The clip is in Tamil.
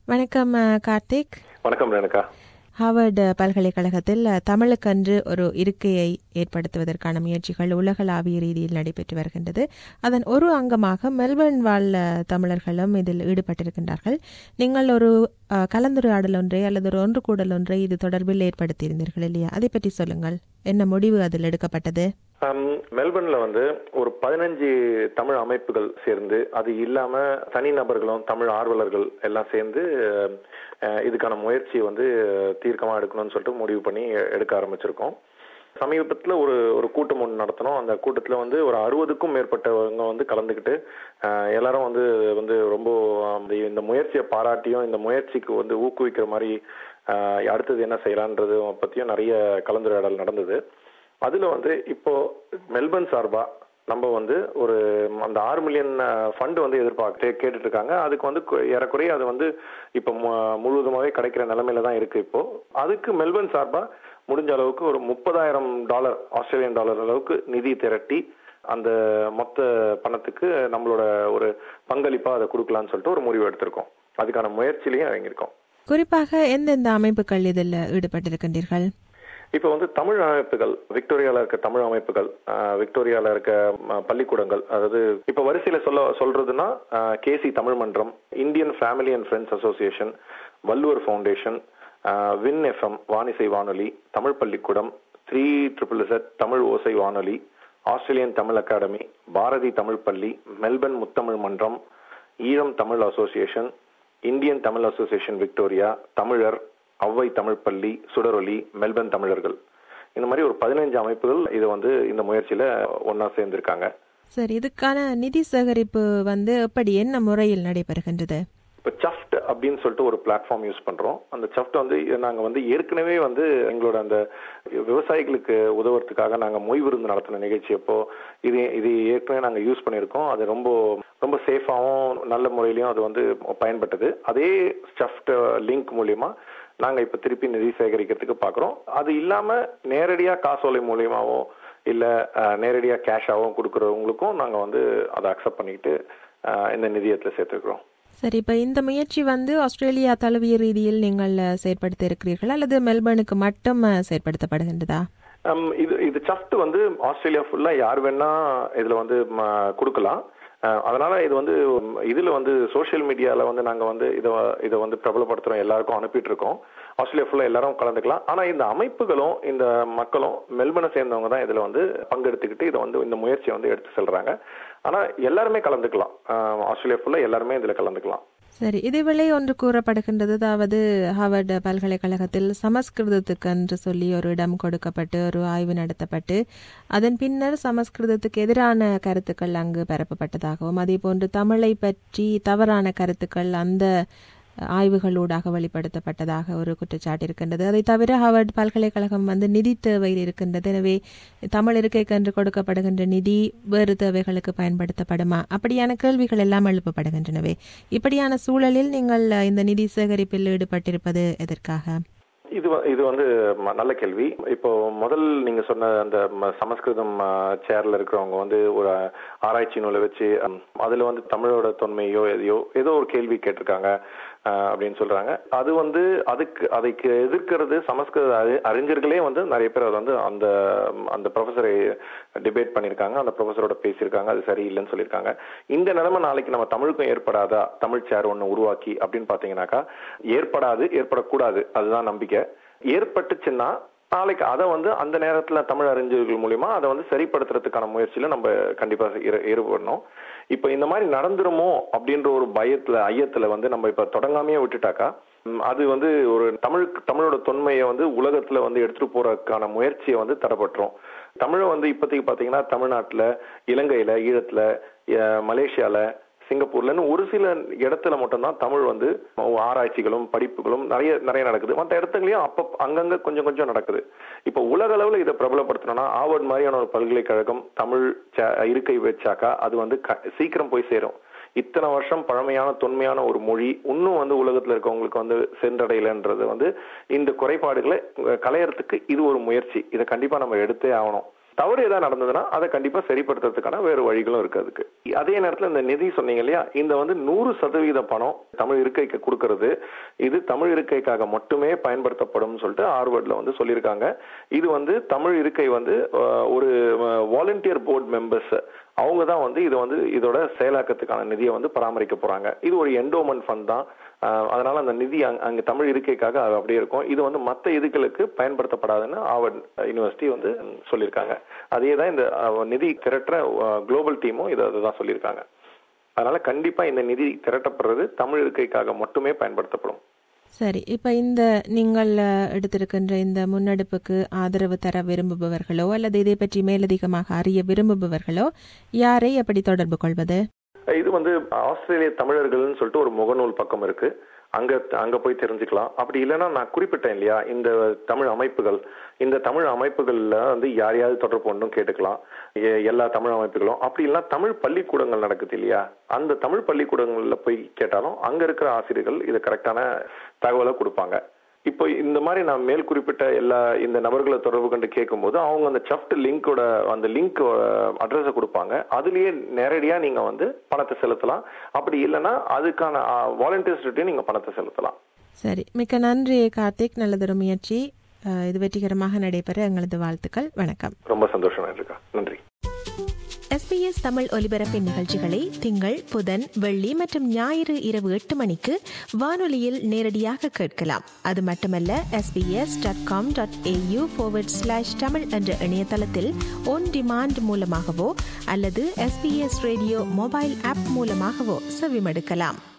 வணக்கம் அஹ், கார்த்திக் வணக்கம் ரேணுகா ஹார்வர்டு பல்கலைக்கழகத்தில் அஹ், தமிழுக்கென்று ஒரு இருக்கையை ஏற்படுத்துவதற்கான முயற்சிகள் உலகளாவிய ரீதியில் நடைபெற்று வருகின்றது அதன் ஒரு அங்கமாக மெல்பர்ன் வாழ் அஹ், தமிழர்களும் இதில் ஈடுபட்டிருக்கின்றார்கள் நீங்கள் ஒரு அஹ், கலந்துரையாடல் ஒன்றை அல்லது ஒரு ஒன்று கூடல் ஒன்றை இது தொடர்பில் ஏற்படுத்தியிருந்தீர்கள் இல்லையா அதை பற்றி சொல்லுங்கள் என்ன முடிவு அதில் எடுக்கப்பட்டது ஆம், மெல்பர்ன்ல வந்து ஒரு பதினஞ்சு தமிழ் அமைப்புகள் சேர்ந்து அது இல்லாம தனிநபர்களும் தமிழ் ஆர்வலர்கள் எல்லாம் சேர்ந்து அஹ், இதுக்கான முயற்சியை வந்து தீர்க்கமா எடுக்கணும்னு சொல்லிட்டு முடிவு பண்ணி எடுக்க ஆரம்பிச்சிருக்கோம் சமீபத்தில் ஒரு ஒரு கூட்டம் ஒன்று நடத்தினோம் அந்த கூட்டத்தில் வந்து ஒரு அறுபதுக்கும் மேற்பட்டவங்க வந்து கலந்துக்கிட்டு அஹ், எல்லாரும் வந்து வந்து ரொம்ப அந்த இந்த முயற்சியை பாராட்டியும் இந்த முயற்சிக்கு வந்து ஊக்குவிக்கிற மாதிரி அஹ், அடுத்தது என்ன செய்யலான்றது பற்றியும் நிறைய கலந்துரையாடல் நடந்தது அதுல வந்து இப்போ மெல்பர்ன் சார்பா நம்ம வந்து ஒரு அந்த ஆறு மில்லியன் ஃபண்ட் வந்து எதிர்பார்த்து கேட்டுட்டு இருக்காங்க அதுக்கு வந்து கு- ஏறக்குறைய அது வந்து இப்போ மு- முழுவதுமாவே கிடைக்கிற நிலைமையில தான் இருக்கு இப்போ அதுக்கு மெல்பர்ன் சார்பா முடிஞ்ச அளவுக்கு ஒரு முப்பதாயிரம் டாலர் ஆஸ்திரேலியன் டாலர் அளவுக்கு நிதி திரட்டி அந்த மொத்த பணத்துக்கு நம்மளோட ஒரு பங்களிப்பா அதை கொடுக்கலாம்னு சொல்லிட்டு ஒரு முடிவு எடுத்திருக்கோம் அதுக்கான முயற்சியிலையும் இறங்கியிருக்கோம் குறிப்பாக எந்தெந்த அமைப்புகள் இதில் ஈடுபட்டிருக்கின்றீர்கள் இப்போ வந்து தமிழ் அமைப்புகள் விக்டோரியால இருக்க தமிழ் அமைப்புகள் ஆஹ், விக்டோரியால இருக்க ம, பள்ளிக்கூடங்கள் அதாவது இப்போ வரிசையில சொல்ல சொல்றதுன்னா கேசி தமிழ் மன்றம் Indian family and friends association Valluvar foundation win FM வானிசை வானொலி தமிழ் பள்ளிக்கூடம் த்ரீ ட்ரிபிள் செட் தமிழ் ஓசை வானொலி ஆஸ்திரேலியன் தமிழ் அகாடமி பாரதி தமிழ் பள்ளி மெல்பர்ன் முத்தமிழ் மன்றம் Eelam Tamil association Indian Tamil association Victoria தமிழர் ஔவை தமிழ் பள்ளி சுடரொலி மெல்பர்ன் தமிழர்கள் இந்த மாதிரி ஒரு பதினைஞ்சு அமைப்புகள் இது வந்து இந்த முயற்சியில ஒன்னா சேர்ந்திருக்காங்க சரி இதுக்கான நிதி சேகரிப்பு வந்து எப்படி என்ன முறையில் நடைபெறுகின்றது இப்போ சஃப்ட் அப்படின்னு சொல்லிட்டு ஒரு பிளாட்ஃபார்ம் யூஸ் பண்றோம் அந்த சஃப்ட் வந்து நாங்க வந்து ஏற்கனவே வந்து எங்களோட அந்த விவசாயிகளுக்கு உதவுறதுக்காக நாங்க மொய் விருந்து நடத்தின நிகழ்ச்சி அப்போ இது இது ஏற்கனவே நாங்க யூஸ் பண்ணியிருக்கோம் அது ரொம்ப ரொம்ப சேஃபாகவும் நல்ல முறையிலையும் அது வந்து பயன்பட்டது அதே சஃப்ட் லிங்க் மூலியமா நாங்க இப்ப திருப்பி நிதி சேகரிக்கிறதுக்கு பாக்குறோம் அது இல்லாம நேரடியா காசோலை மூலியமாவோ இல்ல அஹ், நேரடியா கேஷாவும் கொடுக்கறவங்களுக்கும் நாங்க வந்து அதை அக்செப்ட் பண்ணிக்கிட்டு அஹ், இந்த நிதியத்துல சேர்த்துக்கிறோம் சரி இப்ப இந்த முயற்சி வந்து ஆஸ்திரேலியா தழுவிய ரீதியில் நீங்கள் அஹ், செயற்படுத்த இருக்கிறீர்கள் அல்லது மெல்பர்னுக்கு மட்டும் அஹ், செயற்படுத்தப்படுகின்றதா Um, இது இது சஃப்ட் வந்து ஆஸ்திரேலியா ஃபுல்லா யார் வேணா இதுல வந்து ம, கொடுக்கலாம் அஹ், அதனால இது வந்து உம், இதுல வந்து சோஷியல் மீடியால வந்து நாங்க வந்து இதை இதை வந்து பிரபலப்படுத்துறோம் எல்லாருக்கும் அனுப்பிட்டு இருக்கோம் ஆஸ்திரேலியா ஃபுல்லா எல்லாரும் கலந்துக்கலாம் ஆனா இந்த அமைப்புகளும் இந்த மக்களும் மெல்பர்னை சேர்ந்தவங்க தான் இதுல வந்து பங்கெடுத்துக்கிட்டு இதை வந்து இந்த முயற்சியை வந்து எடுத்து செல்றாங்க ஆனா எல்லாருமே கலந்துக்கலாம் அஹ், ஆஸ்திரேலியா ஃபுல்லா எல்லாருமே இதுல கலந்துக்கலாம் சரி இதுவேளை ஒன்று கூறப்படுகின்றது அதாவது ஹார்வர்டு பல்கலைக்கழகத்தில் சமஸ்கிருதத்துக்கு என்று சொல்லி ஒரு இடம் கொடுக்கப்பட்டு ஒரு ஆய்வு நடத்தப்பட்டு அதன் பின்னர் சமஸ்கிருதத்துக்கு எதிரான கருத்துக்கள் அங்கு பரப்பப்பட்டதாகவும் அதே போன்று தமிழை பற்றி தவறான கருத்துக்கள் அந்த ஆய்வுகளூடாக வெளிப்படுத்தப்பட்டதாக ஒரு குற்றச்சாட்டு இருக்கின்றது அதை தவிர ஹார்வர்ட் பல்கலைக்கழகம் வந்து நிதி தேவையில் இருக்கின்றது எனவே தமிழ் இருக்கைக்கு என்று கொடுக்கப்படுகின்ற நிதி வேறு தேவைகளுக்கு பயன்படுத்தப்படுமா அப்படியான கேள்விகள் எல்லாம் எழுப்பப்படுகின்றனவே இப்படியான சூழலில் நீங்கள் இந்த நிதி சேகரிப்பில் ஈடுபட்டிருப்பது எதற்காக இது வ- இது வந்து ம- நல்ல கேள்வி இப்போ முதல் நீங்க சொன்ன அந்த ம- சமஸ்கிருதம் சேர்ல இருக்கிறவங்க வந்து ஒரு ஆராய்ச்சி நூலை வச்சு ம், அதுல வந்து தமிழோட தொன்மையோ எதையோ ஏதோ ஒரு கேள்வி கேட்டிருக்காங்க அஹ், அப்படின்னு சொல்றாங்க அது வந்து அதுக்கு அதுக்கு எதிர்க்கிறது சமஸ்கிருத அறி- அறிஞர்களே வந்து நிறைய பேர் அது வந்து அந்த அந்த ப்ரொஃபஸரை டிபேட் பண்ணியிருக்காங்க அந்த ப்ரொஃபஸரோட பேசியிருக்காங்க அது சரியில்லைன்னு சொல்லியிருக்காங்க இந்த நிலைமை நாளைக்கு நம்ம தமிழுக்கும் ஏற்படாதா தமிழ் சேர் ஒன்று உருவாக்கி அப்படின்னு பார்த்தீங்கன்னாக்கா ஏற்படாது ஏற்படக்கூடாது அதுதான் நம்பிக்கை ஏற்பட்டுச்சுன்னா நாளைக்கு அதை வந்து அந்த நேரத்துல தமிழ் அறிஞர்கள் மூலியமா அதை வந்து சரிப்படுத்துறதுக்கான முயற்சியில நம்ம கண்டிப்பா ஈடு- ஈடுபடணும் இப்போ இந்த மாதிரி நடந்துருமோ அப்படின்ற ஒரு பயத்துல ஐயத்துல வந்து நம்ம இப்ப தொடங்காமையே விட்டுட்டாக்கா ம், அது வந்து ஒரு தமிழ் தமிழோட தொன்மையை வந்து உலகத்துல வந்து எடுத்துட்டு போறதுக்கான முயற்சியை வந்து தடப்பட்டுரும் தமிழை வந்து இப்போதைக்கு பாத்தீங்கன்னா தமிழ்நாட்டுல இலங்கையில ஈழத்துல அஹ், மலேசியால சிங்கப்பூர்லன்னு ஒரு சில இடத்துல மட்டும்தான் தமிழ் வந்து ஆராய்ச்சிகளும் படிப்புகளும் நிறைய நிறைய நடக்குது மற்ற இடத்துலயும் அப்ப அங்கங்க கொஞ்சம் கொஞ்சம் நடக்குது இப்போ உலக அளவுல இதை பிரபலப்படுத்தணும்னா ஆவர்ட் மாதிரியான ஒரு பல்கலைக்கழகம் தமிழ் ச- இருக்கை வச்சாக்கா அது வந்து க- சீக்கிரம் போய் சேரும் இத்தனை வருஷம் பழமையான தொன்மையான ஒரு மொழி இன்னும் வந்து உலகத்துல இருக்கவங்களுக்கு வந்து சென்றடையலைன்றது வந்து இந்த குறைபாடுகளை அஹ், களையறதுக்கு இது ஒரு முயற்சி இதை கண்டிப்பா நம்ம எடுத்தே ஆகணும் தவறு ஏதாவது நடந்ததுன்னா அதை கண்டிப்பா சரிப்படுத்துறதுக்கான வேறு வழிகளும் இருக்கு அதுக்கு அதே நேரத்துல இந்த நிதி சொன்னீங்க இல்லையா இந்த வந்து நூறு சதவீத பணம் தமிழ் இருக்கைக்கு கொடுக்கறது இது தமிழ் இருக்கைக்காக மட்டுமே பயன்படுத்தப்படும் சொல்லிட்டு ஹார்வர்ட்ல வந்து சொல்லியிருக்காங்க இது வந்து தமிழ் இருக்கை வந்து அஹ், ஒரு வாலண்டியர் போர்டு மெம்பர்ஸ் அவங்க தான் வந்து இது வந்து இதோட செயலாக்கத்துக்கான நிதியை வந்து பராமரிக்க போறாங்க இது ஒரு என்டோமெண்ட் ஃபண்ட் தான் அஹ், அதனால அந்த நிதி அங்க- அங்க தமிழ் இருக்கைக்காக அது அப்படியே இருக்கும் இது வந்து மற்ற இதுகளுக்கு பயன்படுத்தப்படாதுன்னு ஆவர்ட் யூனிவர்சிட்டி வந்து சொல்லியிருக்காங்க அதே தான் இந்த அஹ், நிதி திரட்டுற குளோபல் டீமும் இதை அதுதான் சொல்லியிருக்காங்க அதனால கண்டிப்பா இந்த நிதி திரட்டப்படுறது தமிழ் இருக்கைக்காக மட்டுமே பயன்படுத்தப்படும் சரி இப்ப இந்த நீங்கள் அஹ், எடுத்திருக்கின்ற இந்த முன்னெடுப்புக்கு ஆதரவு தர விரும்புபவர்களோ அல்லது இதை பற்றி மேலதிகமாக அறிய விரும்புபவர்களோ யாரை எப்படி தொடர்பு கொள்வது இது வந்து ஆஸ்திரேலிய தமிழர்கள்னு சொல்லிட்டு ஒரு முகநூல் பக்கம் இருக்கு அங்க அங்க போய் தெரிஞ்சுக்கலாம் அப்படி இல்லைன்னா நான் குறிப்பிட்டேன் இல்லையா இந்த தமிழ் அமைப்புகள் இந்த தமிழ் அமைப்புகள்ல வந்து யாரையாவது தொடர்பு கொண்டும் கேட்டுக்கலாம் எ- எல்லா தமிழ் அமைப்புகளும் அப்படி இல்லைன்னா தமிழ் பள்ளிக்கூடங்கள் நடக்குது இல்லையா அந்த தமிழ் பள்ளிக்கூடங்கள்ல போய் கேட்டாலும் அங்க இருக்கிற ஆசிரியர்கள் இது கரெக்டான தகவலை கொடுப்பாங்க இப்போ இந்த மாதிரி நான் மேல் குறிப்பிட்ட எல்லா இந்த நபர்களை தொடர்பு கொண்டு கேட்கும்போது அவங்க அந்த சஃப்ட் லிங்கோட அந்த லிங்க் அட்ரஸை கொடுப்பாங்க அதுலயே நேரடியா நீங்க வந்து பணத்தை செலுத்தலாம் அப்படி இல்லைன்னா அதுக்கான வாலண்டியர்ஸ்கிட்டையும் நீங்க பணத்தை செலுத்தலாம் சரி மிக்க நன்றி கார்த்திக் நல்லதொரு முயற்சி அஹ், இது வெற்றிகரமாக நடைபெற எங்களது வாழ்த்துக்கள் வணக்கம் ரொம்ப சந்தோஷமா இருக்கா நன்றி எஸ்பிஎஸ் தமிழ் ஒலிபரப்பின் நிகழ்ச்சிகளை திங்கள் புதன் வெள்ளி மற்றும் ஞாயிறு இரவு எட்டு மணிக்கு வானொலியில் நேரடியாக கேட்கலாம் அது மட்டுமல்ல SBS dot com dot AU slash Tamil என்ற இணையதளத்தில் ஒன் டிமாண்ட் மூலமாகவோ அல்லது எஸ்பிஎஸ் ரேடியோ மொபைல் ஆப் மூலமாகவோ செவிமடுக்கலாம்